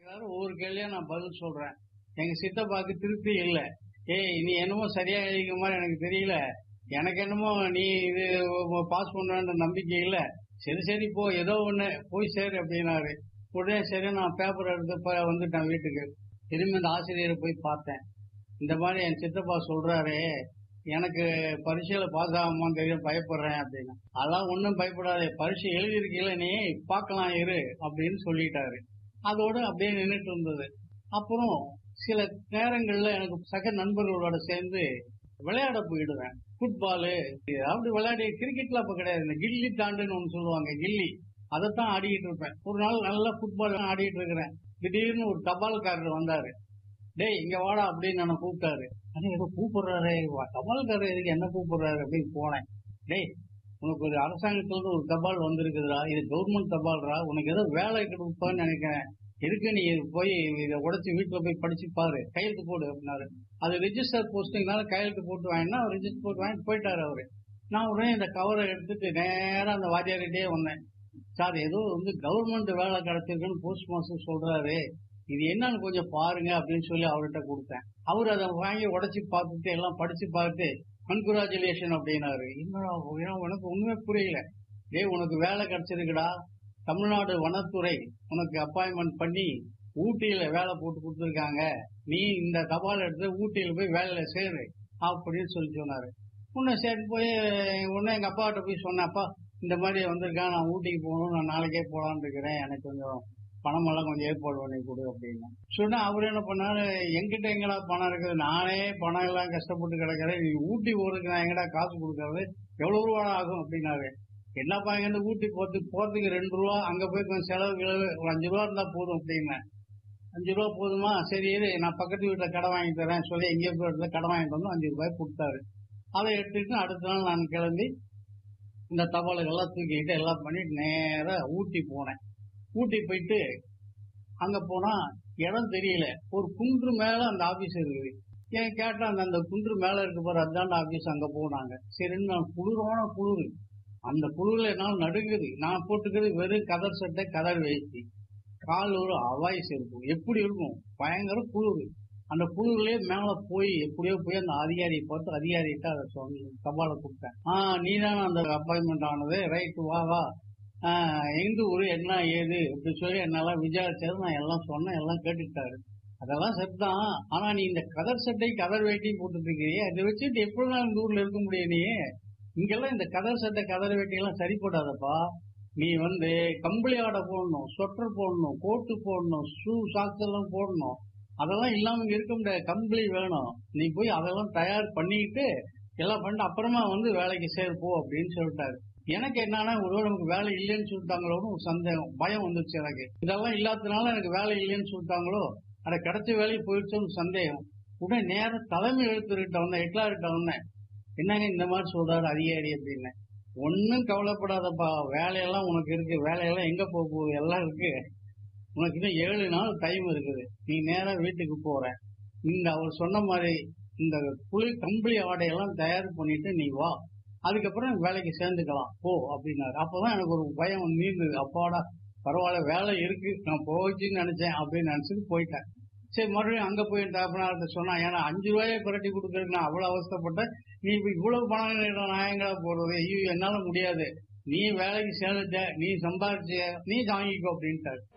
கேட்கிறாரு ஒவ்வொரு கேள்வியா நான் பதில் சொல்றேன் எங்க சித்தப்பாக்கு திருப்தி இல்ல ஏய் நீ என்னமோ சரியா எழுதிக்க மாதிரி எனக்கு தெரியல எனக்கு என்னமோ நீ இது பாஸ் பண்ணுவேன்ற நம்பிக்கை இல்ல சரி சரி போ ஏதோ ஒண்ணு போய் சேரு அப்படின்னாரு உடனே சரி நான் பேப்பர் எடுத்து ப- வந்துட்டேன் வீட்டுக்கு திரும்பி அந்த ஆசிரியரை போய் பார்த்தேன் இந்த மாதிரி என் சித்தப்பா சொல்றாரு எனக்கு பரீட்சையில பாஸ் ஆகுமான்னு தெரியும் பயப்படுறேன் அப்படின்னு அதெல்லாம் ஒன்றும் பயப்படாதே பரீட்சை எழுதியிருக்கீங்கள நீ பார்க்கலாம் இரு அப்படின்னு சொல்லிட்டாரு அதோட அப்படியே நின்றுட்டு இருந்தது அப்புறம் சில நேரங்கள்ல எனக்கு சக நண்பர்களோட சேர்ந்து விளையாட போயிடுவேன் ஃபுட்பாலு அப்படி விளையாடி கிரிக்கெட்ல அப்ப கிடையாது இந்த கில்லி தாண்டுன்னு ஒன்று சொல்லுவாங்க கில்லி அதைத்தான் ஆடிக்கிட்டு இருப்பேன் ஒரு நாள் நல்லா ஃபுட்பால் ஆடிட்டு இருக்கிறேன் திடீர்னு ஒரு தபால்காரர் வந்தாரு டேய் இங்க வாடா அப்படின்னு என்ன கூப்பிட்டாரு அண்ணே ஏதோ கூப்பிடுறாரு தபால்காரர் எதுக்கு என்ன கூப்பிடுறாரு அப்படின்னு போனேன் டேய் உனக்கு ஒரு அரசாங்கத்துல இருந்து ஒரு தபால் வந்திருக்குதுடா இது கவர்மெண்ட் தபால்ரா உனக்கு ஏதோ வேலை கொடுப்பான்னு நினைக்கிறேன் இருக்கு நீ போய் இதை உடைச்சு வீட்டுல போய் படிச்சு பாரு கையெழுத்து போடு அப்படின்னாரு அது ரெஜிஸ்டர் போஸ்டிங்னால கையெழுத்து போட்டு வாங்கினா அவர் ரெஜிஸ்டர் போட்டு வாங்கிட்டு போயிட்டாரு அவரு நான் உடனே இந்த கவரை எடுத்துட்டு நேரா அந்த வாத்தியார்கிட்டயே வந்தேன் சார் ஏதோ வந்து கவர்மெண்ட் வேலை கிடைச்சிருக்குன்னு போஸ்ட் மாஸ்டர் சொல்றாரு இது என்னன்னு கொஞ்சம் பாருங்க அப்படின்னு சொல்லி அவர்கிட்ட கொடுத்தேன் அவர் அதை வாங்கி உடைச்சு பார்த்துட்டு எல்லாம் படிச்சு பார்த்து கன்குராச்சுலேஷன் அப்படின்னாரு என்னடா ஏன் உனக்கு ஒண்ணுமே புரியல டேய் உனக்கு வேலை கிடைச்சிருக்குடா தமிழ்நாடு வனத்துறை உனக்கு அப்பாயின்மெண்ட் பண்ணி ஊட்டியில வேலை போட்டு கொடுத்துருக்காங்க நீ இந்த தபால் எடுத்து ஊட்டியில போய் வேலையில சேரு அப்படின்னு சொல்லி சொன்னாரு உன்னை சரி போய் உடனே எங்க அப்பா கிட்ட போய் சொன்னேன் அப்பா இந்த மாதிரி வந்திருக்கான் நான் ஊட்டிக்கு போகணும் நான் நாளைக்கே போலான்னு இருக்கிறேன் எனக்கு கொஞ்சம் பணம் எல்லாம் கொஞ்சம் ஏற்பாடு பண்ணி கொடு அப்படின்னு சொன்னா அவர் என்ன பண்ணாரு எங்கிட்ட எங்கடா பணம் இருக்குது நானே பணம் எல்லாம் கஷ்டப்பட்டு கிடக்கிறேன் நீ ஊட்டி போறதுக்கு நான் எங்கடா காசு கொடுக்கறது எவ்வளவு ரூபா ஆகும் அப்படின்னாரு என்னப்பா இங்க ஊட்டி போறதுக்கு போறதுக்கு ரெண்டு ரூபா அங்க போய் கொஞ்சம் செலவு கிளவு ஒரு அஞ்சு ரூபா இருந்தா போதும் அப்படின்னேன் அஞ்சு ரூபா போதுமா சரி இரு நான் பக்கத்து வீட்டுல கடை வாங்கி தரேன் சொல்லி எங்கேயோ போய் இடத்துல கடை வாங்கிட்டு வந்து அஞ்சு ரூபாய் கொடுத்தாரு அதை எடுத்துட்டு அடுத்த நாள் நான் கிளம்பி இந்த தபாலுகள்லாம் தூக்கிட்டு எல்லாம் பண்ணிட்டு நேரா ஊட்டி போனேன் ஊட்டி போயிட்டு அங்க போனா இடம் தெரியல ஒரு குன்று மேல அந்த ஆபீஸ் இருக்குது ஏன் கேட்டா அந்த அந்த குன்று மேல இருக்கு பாரு அதாண்ட ஆபீஸ் அங்க போனாங்க சரின்னு நான் குளிரான குளிர் அந்த குளிர்ல என்னால் நடுங்குது நான் போட்டுக்கிறது வெறும் கதர் சட்டை கதர் வேஷ்டி கால் ஒரு அவாய்ஸ் இருக்கும் எப்படி இருக்கும் பயங்கர குளிர் அந்த குளிர்லயே மேல போய் எப்படியோ போய் அந்த அதிகாரியை பார்த்து அதிகாரிகிட்ட அதை சொல்லி தபாலை கொடுத்தேன் ஆஹ் நீ அந்த அப்பாயின்மெண்ட் ஆனது ரைட் வா வா ஆஹ் எந்த ஊரு என்ன ஏது இப்படி சொல்லி என்னால விசாரிச்சது நான் எல்லாம் சொன்னேன் எல்லாம் கேட்டுட்டாரு அதெல்லாம் செத்தான் ஆனா நீ இந்த கதர் சட்டை கதர் வேட்டியும் போட்டுட்டு இருக்கிறியே அதை வச்சுட்டு எப்படி நான் இந்த ஊர்ல இருக்க முடியும் நீ இங்கெல்லாம் இந்த கதர் சட்டை கதர் வேட்டி எல்லாம் சரிப்படாதப்பா நீ வந்து கம்பளி ஆடை போடணும் ஸ்வெட்டர் போடணும் கோட்டு போடணும் ஷூ சாக்ஸ் எல்லாம் போடணும் அதெல்லாம் இல்லாம இங்க இருக்க முடியாது கம்பளி வேணும் நீ போய் அதெல்லாம் தயார் பண்ணிட்டு எல்லாம் பண்ணிட்டு அப்புறமா வந்து வேலைக்கு சேர் போ அப்படின்னு சொல்லிட்டாரு எனக்கு என்னன்னா ஒருவேளை நமக்கு வேலை இல்லைன்னு சொல்லிட்டாங்களோன்னு ஒரு சந்தேகம் பயம் வந்துச்சு எனக்கு இதெல்லாம் இல்லாததுனால எனக்கு வேலை இல்லைன்னு சொல்லிட்டாங்களோ அட கிடைச்ச வேலைக்கு போயிடுச்சோன்னு சந்தேகம் உடனே நேரம் தலைமை எழுத்துக்கிட்ட வந்தேன் ஹெட்லார்கிட்ட வந்தேன் என்னங்க இந்த மாதிரி சொல்றாரு அதிகாரி அப்படின்னு ஒன்னும் கவலைப்படாதப்பா வேலையெல்லாம் உனக்கு இருக்கு வேலையெல்லாம் எங்க போக போகுது எல்லாம் இருக்கு உனக்கு இன்னும் ஏழு நாள் டைம் இருக்குது நீ நேரா வீட்டுக்கு போற இந்த அவர் சொன்ன மாதிரி இந்த புளி கம்பளி ஆடையெல்லாம் தயார் பண்ணிட்டு நீ வா அதுக்கப்புறம் வேலைக்கு சேர்ந்துக்கலாம் போ அப்படின்னாரு அப்பதான் எனக்கு ஒரு பயம் நீந்தது அப்பாடா பரவாயில்ல வேலை இருக்கு நான் போச்சுன்னு நினைச்சேன் அப்படின்னு நினைச்சிட்டு போயிட்டேன் சரி மறுபடியும் அங்க போய் தாப்பனார்ட்ட சொன்னா ஏன்னா அஞ்சு ரூபாயை புரட்டி கொடுக்கறதுக்கு நான் அவ்வளவு அவஸ்தைப்பட்டேன் நீ இப்ப இவ்வளவு பணம் நான் எங்கடா போடுறது ஐயோ என்னால முடியாது நீ வேலைக்கு சேர்ந்துட்ட நீ சம்பாதிச்ச நீ வாங்கிக்கோ அப்படின்ட்டாரு